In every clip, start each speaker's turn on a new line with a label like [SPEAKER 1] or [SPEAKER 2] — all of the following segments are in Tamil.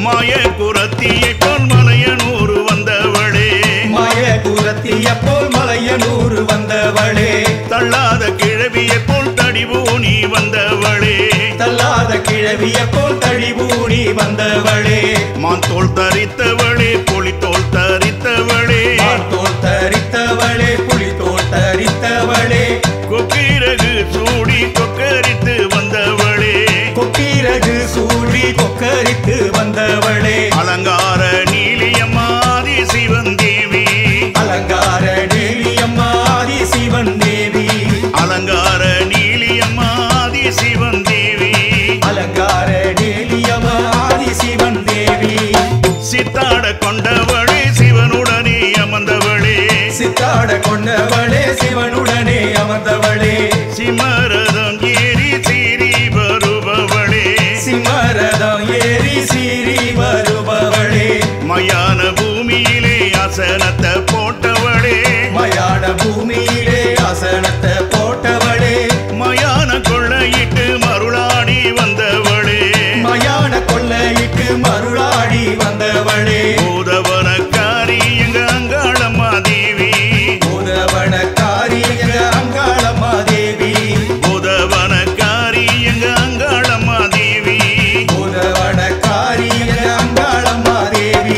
[SPEAKER 1] மாய குரத்தியை போல் மலையனூர் வந்தவளே
[SPEAKER 2] மாய குரத்திய போல் மலையனூர் வந்தவளே
[SPEAKER 1] தள்ளாத கிழவியை போல் தடிபூனி வந்தவளே
[SPEAKER 2] தள்ளாத கிழவிய போல் தழிபூணி வந்தவளே
[SPEAKER 1] மாந்தோள் தரித்தவளே புலித்தோள் தரித்தவளே
[SPEAKER 2] தோல் தரித்தவளே புலித்தோல் தரித்தவளே
[SPEAKER 1] கொக்கிரகு சூடி கொக்கரித்து வந்தவளே
[SPEAKER 2] கொக்கிரகு சூடி கொக்கரித்து வந்தவளே
[SPEAKER 1] அலங்கார நீலியம்மாதி சிவன் தேவி
[SPEAKER 2] அலங்கார டேலியம்மாதி சிவன் தேவி
[SPEAKER 1] அலங்கார நீலியம்மாதி சிவன் தேவி
[SPEAKER 2] அலங்கார டேலியம்மாதி சிவன் தேவி
[SPEAKER 1] சித்தாட கொண்டவளே சிவனுடனே அமர்ந்தவளே
[SPEAKER 2] சித்தாட கொண்டவளே சிவனுடனே அமர்ந்தவளே
[SPEAKER 1] சிமரதம் ஏறி சீறி வருபவளே
[SPEAKER 2] சிம்மரதம் ஏறி சீறி வருபவளே
[SPEAKER 1] மயான பூமியிலே அசனத்தை போட்டவளே
[SPEAKER 2] மயான பூமியிலே ஆசனத்தை போட்டவளே
[SPEAKER 1] மயான கொள்ளையிட்டு மருளாடி வந்தவளே
[SPEAKER 2] மயான கொள்ளையிட்டு மருளாடி வந்தவளே
[SPEAKER 1] பூதவனக்காரி எங்க அங்காளம்மா தேவி
[SPEAKER 2] உதவனக்காரி எங்க அங்காளம்மா தேவி
[SPEAKER 1] பூதவனக்காரி எங்க அங்காளம்மா தேவி
[SPEAKER 2] உதவனக்காரி எங்க அங்காளம்மா தேவி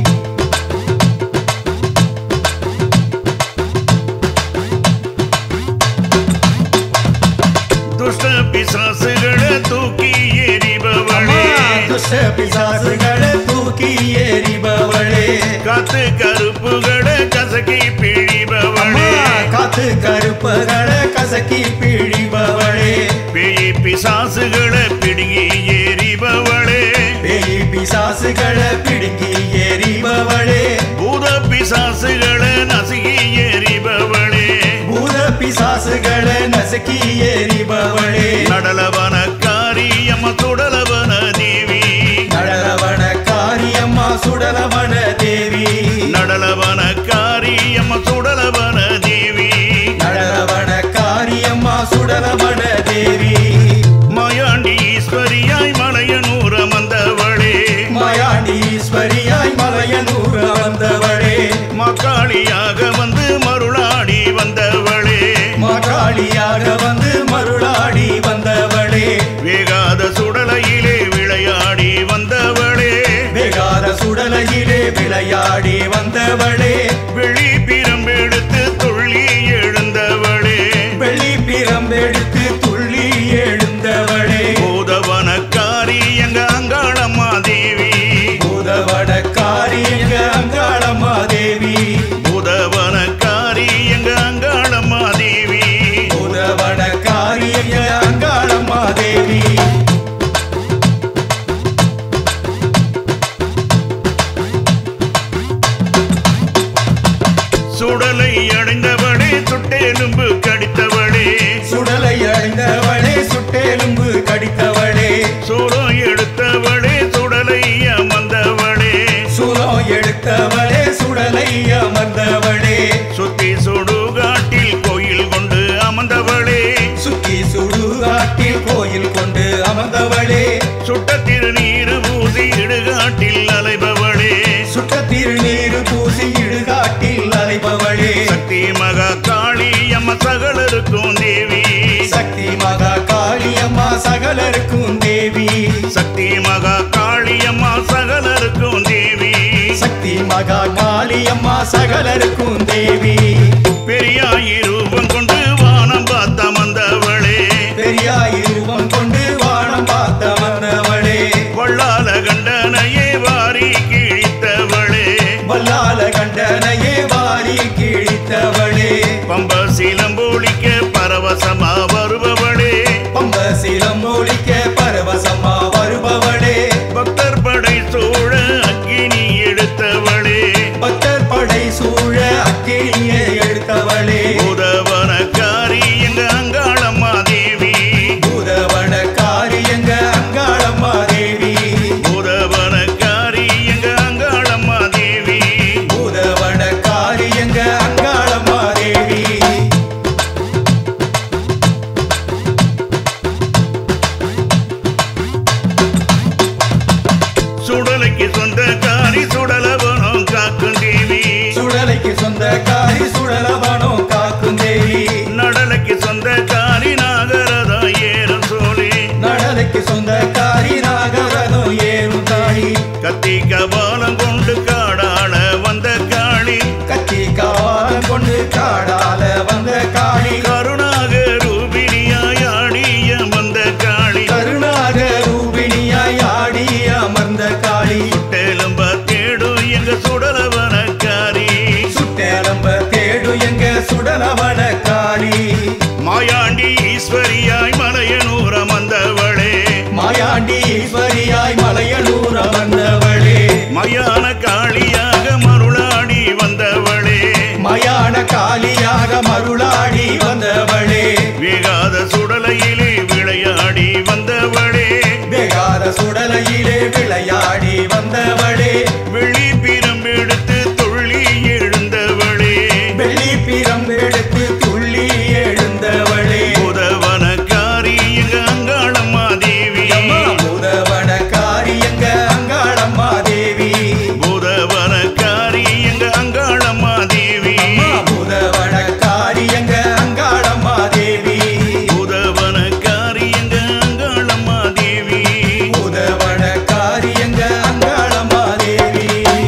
[SPEAKER 1] துஷ்ட பிசாசுகளை தூக்கி எறிபவளே
[SPEAKER 2] துஷ்ட பிசாசுகளை தூக்கி எறிபவளே
[SPEAKER 1] காத்து கருப்புகளை கசக்கி பிழிபவளே
[SPEAKER 2] காத்து கருப்பகளை கசக்கி பிழிபவளே
[SPEAKER 1] பேய் பிசாசுகளை பிடுங்கி எறிபவளே
[SPEAKER 2] பேய் பிசாசுகளை பிடுங்கி எறிபவளே
[SPEAKER 1] பூத பிசாசுகளை நசுகி எறிபவளே
[SPEAKER 2] பூத பிசாசுகளை நசுக்கி எறிபவளே
[SPEAKER 1] நடலவனக்காரி அம்ம சுடலவன தேவி
[SPEAKER 2] நடலவன காரியம்மா சுடலவன தேவி
[SPEAKER 1] நடலவனக்காரி அம்ம சுடலவன தேவி
[SPEAKER 2] நடலவன காரியம்மா சுடலவன தேவி
[SPEAKER 1] மாயாண்டி ஈஸ்வரியாய் மலையனூர் அமர்ந்தவளே
[SPEAKER 2] மாயாண்டீஸ்வரியாய் மலையனூர் வந்தவளே
[SPEAKER 1] மக்காளியாக வந்து மருளாடி வந்தவளே
[SPEAKER 2] மாகாளியாக வந்து மருளாடி வந்தவளே
[SPEAKER 1] வேகாத சுடலையிலே விளையாடி வந்தவளே
[SPEAKER 2] வேகாத சுடலையிலே விளையாடி வந்தவளே
[SPEAKER 1] வெளி பிரம்பெடுத்து துள்ளி எழுந்தவளே
[SPEAKER 2] வெள்ளி பிரம்பெடுத்து துள்ளி எழுந்தவளே
[SPEAKER 1] பூதவனக்காரி எங்க அங்காளம்மா தேவி
[SPEAKER 2] உதவட காரியங்க அங்காளம்மா தேவி
[SPEAKER 1] பூதவனக்காரி எங்க அங்காளம்மா தேவி
[SPEAKER 2] உதவட காரியங்க அங்காளம்மா தேவி
[SPEAKER 1] சுடலை அடைந்தவளே சுட்டெலும்பு கடித்தவளே
[SPEAKER 2] சுடலை அடைந்தவளே சுட்டெலும்பு கடித்தவளே
[SPEAKER 1] சூரம் எடுத்தவளே சுடலை அமர்ந்தவளே
[SPEAKER 2] சுரம் எடுத்தவளே சுடலை அமர்ந்தவளே
[SPEAKER 1] சுத்தி சுடுகாட்டில் கோயில் கொண்டு அமர்ந்தவளே
[SPEAKER 2] சுக்கி சுடுகாட்டில் கோயில் கொண்டு அமர்ந்தவளே
[SPEAKER 1] சுட்ட திருநீரு பூசி இடுகாட்டில் அலைபவளே
[SPEAKER 2] சுட்ட திருநீர் பூசி இடுகாட்டில் அலைபவளே
[SPEAKER 1] சக்தி மகா காளி அம்ம சகலருக்கும் தேவி
[SPEAKER 2] சக்தி மகா காளியம்மா சகலருக்கும் தேவி
[SPEAKER 1] சக்தி மகா காளி அம்மா சகலருக்கும் தேவி
[SPEAKER 2] சக்தி மகா காளியம்மா சகலருக்கும் தேவி
[SPEAKER 1] பெரியாயிரூபம் கொண்டு வானம் பார்த்த மந்தவளே
[SPEAKER 2] பெரியாயிருவம் கொண்டு வானம் பார்த்த வந்தவளே
[SPEAKER 1] வள்ளால கண்டனையே வாரி கிழித்தவளே
[SPEAKER 2] வல்லால கண்டனையே வாரி கிழித்தவளே
[SPEAKER 1] பம்ப சிலம்பொழிக்க பரவசமா வருபவளே
[SPEAKER 2] பம்ப சிலம் ஒழிக்க பரவசமா வருபவளே
[SPEAKER 1] பக்தர் படை சூழ அக்கினி எடுத்தவளே
[SPEAKER 2] பக்தர் படை சூழ அக்கினியை
[SPEAKER 1] சுடலைக்கு சொந்தக்காரி சுடலவனம் காக்கும் தேவி
[SPEAKER 2] சுடலைக்கு சொந்தக்காரி சுடலவனோ காக்கும் தேவி
[SPEAKER 1] நடலைக்கு சொந்தக்காரி நாகரதா ஏறும் சோழி
[SPEAKER 2] நடலைக்கு சொந்தக்காரி நாகரதோ ஏறும் தாழி
[SPEAKER 1] கத்தி கபாலம் கொண்டு காடாள வந்த காளி
[SPEAKER 2] கத்தி காலம் கொண்டு காடால வந்த காளி
[SPEAKER 1] கருணாக ரூபிணியாய் ஆடிய வந்த காளி
[SPEAKER 2] கருணாக ரூபிணியாய் ஆடி அமர்ந்த காளி
[SPEAKER 1] சுட்டெலும்ப தேடும் எங்க சுடலவனக்காரி
[SPEAKER 2] சுட்டேலம்ப தேடு எங்க சுடலவன காளி
[SPEAKER 1] மாயாண்டி ஈஸ்வரியாய் மலையனூர வந்தவளே
[SPEAKER 2] மாயாண்டி ஈஸ்வரியாய் மலையனூர் அமர்ந்தவளே
[SPEAKER 1] மயான காளியாக மருளாடி வந்தவளே
[SPEAKER 2] மயான காளியாக மருளாடி வந்தவளே
[SPEAKER 1] வேகாத சுடலையிலே விளையாடி வந்தவளே
[SPEAKER 2] வேகாத சுடலையிலே விளையாடி வந்தவளே
[SPEAKER 1] வெள்ளி பிரம்பெடுத்து துள்ளி எழுந்தவளே
[SPEAKER 2] வெள்ளி பிரம்பெடுத்து துள்ளி எழுந்தவளே
[SPEAKER 1] புதவனக்காரி எங்க அங்காளம்மா தேவி
[SPEAKER 2] அம்மா புதவன காரியங்க அங்காளம்மா தேவி
[SPEAKER 1] புதவனக்காரி எங்க அங்காளம்மா தேவி
[SPEAKER 2] அம்மா புதவன காரியங்க அங்காளம்மா தேவி
[SPEAKER 1] புதவனக்காரி எங்க அங்காளம்மா தேவி
[SPEAKER 2] புதவன காரியங்க அங்காளம்மா தேவி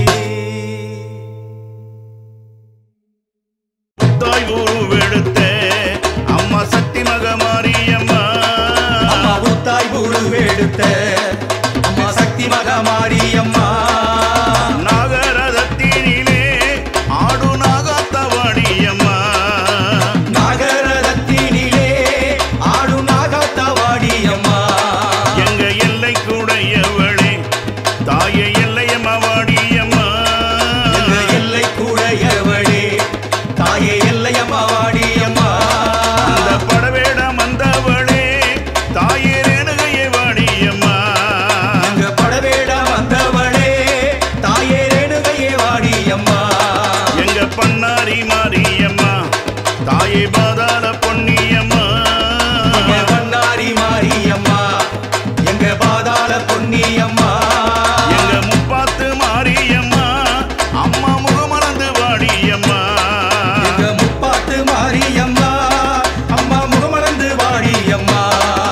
[SPEAKER 1] தாய் உருவெடுத்த அம்மா சக்தி மகமாரியம்மா
[SPEAKER 2] அம்மா புத்தாய் புழுவெடுத்த அம்மா சக்தி மகமாரி அம்மா
[SPEAKER 1] நாகரதத்தினிலே ஆடு நாகாத்தவாடியம்மா
[SPEAKER 2] நாகரத்தினிலே ஆடு நாகாத்தவாடி அம்மா
[SPEAKER 1] எங்க எல்லை கூடையவளே தாய எல்லையம்மா வாடியம்மா
[SPEAKER 2] எங்க எல்லை கூடையவளே தாயே எல்லையம்மா வாடி அம்மா
[SPEAKER 1] அந்த படவேடம் வந்தவளே தாயே ரேணுகையை வாடியம்மா
[SPEAKER 2] அங்க படவேட வந்தவளே தாயே ரேணுகையே வாடி அம்மா
[SPEAKER 1] எங்க பண்ணாரி மாரியம்மா தாயே பாதாள பொன்னியம்மா
[SPEAKER 2] எங்க பண்ணாரி மாரி அம்மா எங்க பாதாள பொன்னி அம்மா
[SPEAKER 1] எங்க முப்பாத்து மாரியம்மா அம்மா முகமலர்ந்து வாடியம்மா
[SPEAKER 2] எங்க முப்பாத்து மாரி அம்மா அம்மா முகமலர்ந்து வாடி அம்மா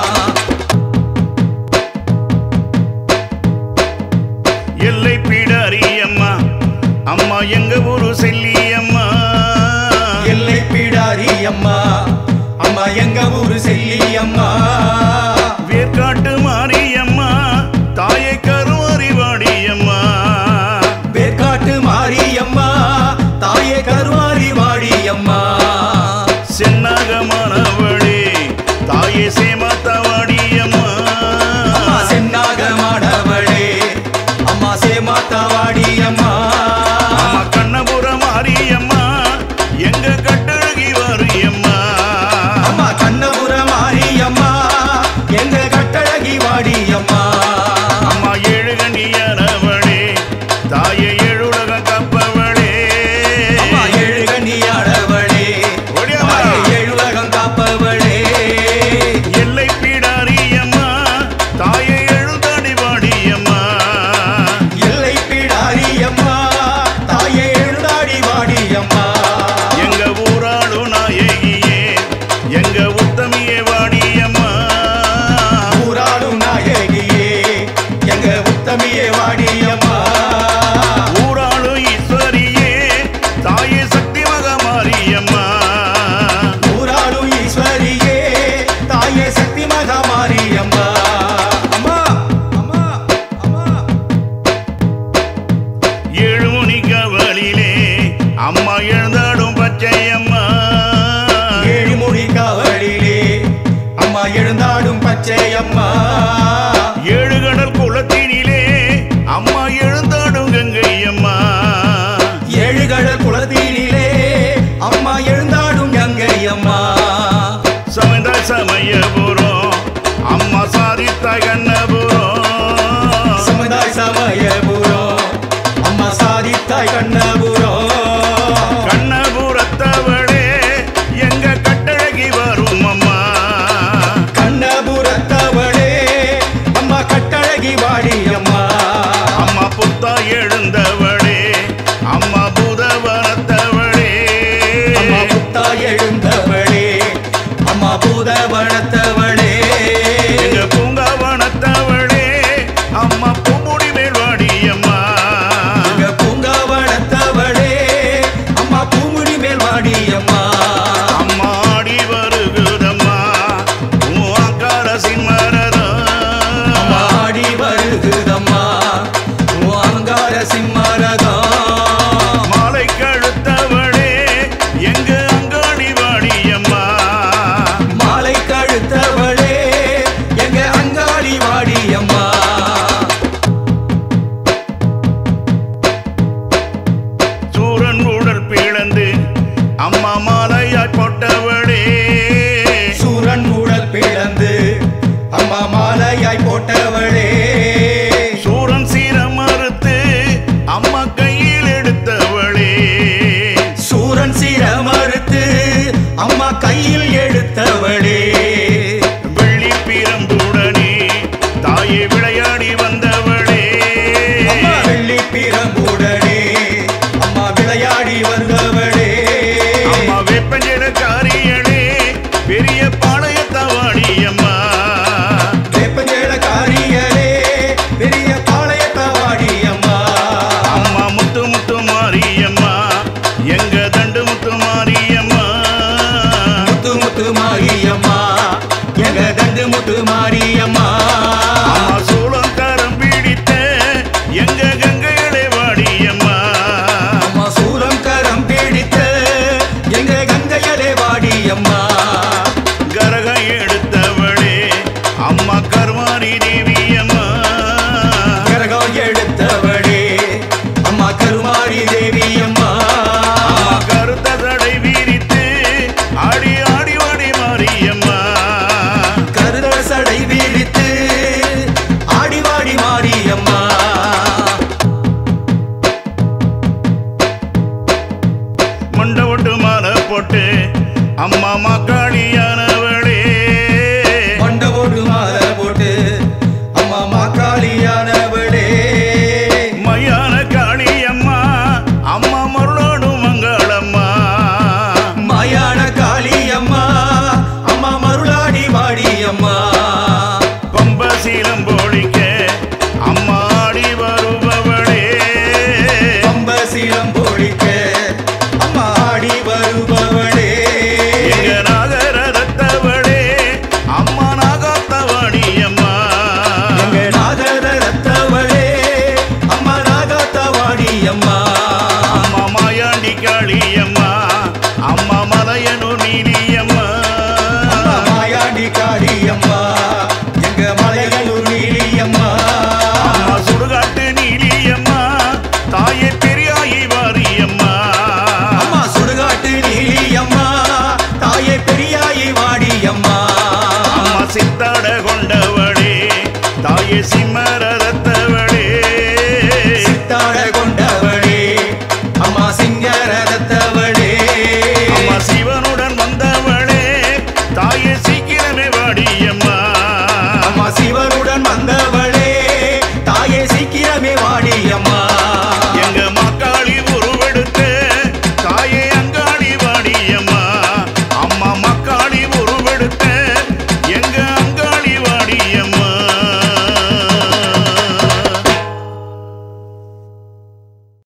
[SPEAKER 1] எல்லை பீடாரியம்மா அம்மா எங்க ஊரு செல்லியம்மா
[SPEAKER 2] எல்லை பீடாரி அம்மா அம்மா எங்க ஊரு செல்லி அம்மா
[SPEAKER 1] வேர்க்காட்டு மாரியம்மா தாயை கருவாரி வாடியம்மா
[SPEAKER 2] வேற்காட்டு மாரி அம்மா தாயே கருவாரி வாடி அம்மா
[SPEAKER 1] சென்னாகமானவளே தாயே சேமாத்தா வாடியம்மா
[SPEAKER 2] அம்மா சென்னாக மாடவளே அம்மா சேமாத்தா வாடி அம்மா
[SPEAKER 1] அம்மா கண்ணபுர மாரியம்மா எங்க கட்டழகி வாரியம்மா
[SPEAKER 2] அம்மா கண்ணபுர மாரி அம்மா எங்க கட்டழகி வாடி அம்மா
[SPEAKER 1] அம்மா ஏழுகண்ணியானவளே தாயை ஏழுலக காப்பவளே
[SPEAKER 2] அம்மா ஏழு கண்ணியாடவளே
[SPEAKER 1] ஓடியாம்மா.
[SPEAKER 2] தாயே ஏழுலகம் காப்பவளே
[SPEAKER 1] எல்லை பீடாரியம்மா தாயை எழுந்தாடி வாடியம்மா
[SPEAKER 2] எல்லை பீடாரி அம்மா தாயே எழுந்தாடி வாடி அம்மா
[SPEAKER 1] எங்க ஊராளு நாயகியே எங்க உத்தமியே வாடியம்மா
[SPEAKER 2] ஊராளும் நாயகியே எங்க உத்தமியே வாடி அம்மா
[SPEAKER 1] ஊராளு ஈஸ்வரியே தாயே சக்தி மகமாரியம்மா
[SPEAKER 2] ஊராளும் ஈஸ்வரியே தாயே சக்தி மகாமாரி அம்மா அம்மா அம்மா அம்மா
[SPEAKER 1] ஏழு மணி கவலிலே அம்மா எழுந்தாடும் பச்சையம்மா
[SPEAKER 2] ஏழு மொழி காவலிலே அம்மா எழுந்தாடும் பச்சை அம்மா
[SPEAKER 1] ஏழு கடல் குளத்தினிலே அம்மா எழுந்தாடும் கங்கையம்மா
[SPEAKER 2] ஏழு கடல் குளத்தினிலே அம்மா எழுந்தாடும் கங்கை அம்மா
[SPEAKER 1] சமைந்த சமயபுரம் அம்மா சாதித்தாய் கண்ணபுரம்
[SPEAKER 2] சமுதாய் சமயபுரம் அம்மா சாதித்தாய் கண்ணபுரம்
[SPEAKER 1] கண்ணபுரத்தவளே எங்க கட்டழகி வரும் அம்மா
[SPEAKER 2] கண்ணபுரத்தவளே அம்மா கட்டழகி வாடி அம்மா
[SPEAKER 1] அம்மா முத்தாய் எழுந்தவளே அம்மா பூதவனத்தவளே
[SPEAKER 2] அம்மா புத்தா எழுந்தவளே அம்மா பூதவனத்தவளே
[SPEAKER 1] எங்க பூங்காவனத்தவளே அம்மா பூமுடி மேல்வாடி அம்மா
[SPEAKER 2] எங்க பூங்காவனத்தவளே அம்மா பூமுடி மேல் வாடி அம்மா
[SPEAKER 1] அம்மா ஆடி வருகுதம்மா உங்கார சிம்மரதம்
[SPEAKER 2] அம்மா ஆடி வருகுதம்மா உன் அலங்கார சிம்மரதம்
[SPEAKER 1] மாலை கழுத்தவளே எங்க அங்காடி வாடி அம்மா
[SPEAKER 2] மாலை கழுத்தவளே எங்க அங்காடி வாடி அம்மா
[SPEAKER 1] சூரன் உடல் பிளந்து அம்மா மாலையாய் போட்டவளே
[SPEAKER 2] சூரன் ஊழல் பிளந்து அம்மா மாலையாய் போட்டவளே
[SPEAKER 1] சூரன் சீரம் மறுத்து அம்மா கையில் எடுத்தவளே
[SPEAKER 2] சூரன் சிர மறுத்து அம்மா கையில் எடுத்தவளே
[SPEAKER 1] வெள்ளி பிரம்புடனே தாயே விளையாடி வந்தவளே
[SPEAKER 2] அம்மா வெள்ளி பிரம்புடனே அம்மா விளையாடி வந்தவளே
[SPEAKER 1] அம்மா வேப்பஞ்சனக்காரியனே பெரிய பாளையத்தவாடி அம்மா
[SPEAKER 2] வேப்பஞ்சேல காரியலே பெரிய பாளையத்தவாடி அம்மா
[SPEAKER 1] அம்மா முத்து முத்து மாரியம்மா எங்க தண்டு முத்து மாரியம்மா
[SPEAKER 2] முத்து முத்து மாரியம்மா எங்க தண்டு முத்து மாரியம்மா
[SPEAKER 1] அம்மா சூளம் கரம் பிடித்த எங்க கங்கையிலே வாடியம்மா
[SPEAKER 2] அம்மா சூரம் கரம் பிடித்த எங்க கங்கையலே வாடி அம்மா
[SPEAKER 1] கரகம் எடுத்தவளே அம்மா கருமாரி தேவி அம்மா
[SPEAKER 2] கரகம் எடுத்தவளே அம்மா கருமாரி தேவி அம்மா
[SPEAKER 1] அம்மா கருத்த தடை விரித்து ஆடி ஆடி வாடி மாரியம்மா
[SPEAKER 2] கருத சடை விரித்து ஆடிவாடி மாரி அம்மா
[SPEAKER 1] மண்டை ஒட்டு மாலை போட்டு அம்மா மாக்காளியானவளே
[SPEAKER 2] மண்டவோடு மாலை போட்டு அம்மா மாக்காளியானவளே
[SPEAKER 1] மயான காளி அம்மா அம்மா மருளோடு மங்களம்மா
[SPEAKER 2] மாயான காளி அம்மா அம்மா மருளாடி வாடி அம்மா
[SPEAKER 1] பம்ப சீலம் போழிக்க அம்மா ஆடி வருபவளே
[SPEAKER 2] பம்ப சீலம் பொழிக்க அம்மா ஆடி வருபவளே
[SPEAKER 1] எங்க நாகரத்தவளே அம்மா நாகாத்தவாணி அம்மா
[SPEAKER 2] எங்க நாகர ரத்தவளே அம்மா நாகாத்தவாடி அம்மா
[SPEAKER 1] அம்மா மாயாண்டி காளி அம்மா அம்மா மலையனூர் நீலி அம்மா
[SPEAKER 2] அம்மா மாயாண்டி காளி அம்மா எங்க மலையனூர் நீலி அம்மா
[SPEAKER 1] அம்மா சுடுகாட்டு நீலி அம்மா தாயே பெரியாயி வாரி அம்மா
[SPEAKER 2] அம்மா சுடுகாட்டு நீலி அம்மா தாயே பெரியாயி வாடி அம்மா
[SPEAKER 1] அம்மா சித்தாட கொண்டவளே தாயே சிம்மரத்தவளே
[SPEAKER 2] சித்தாட கொண்டவளே அம்மா சிங்கரதத்தவளே
[SPEAKER 1] அம்மா சிவனுடன் வந்தவளே தாயே சீக்கிரமே வாடி அம்மா
[SPEAKER 2] அம்மா சிவனுடன் வந்தவளே தாயே சீக்கிரமே வாடி அம்மா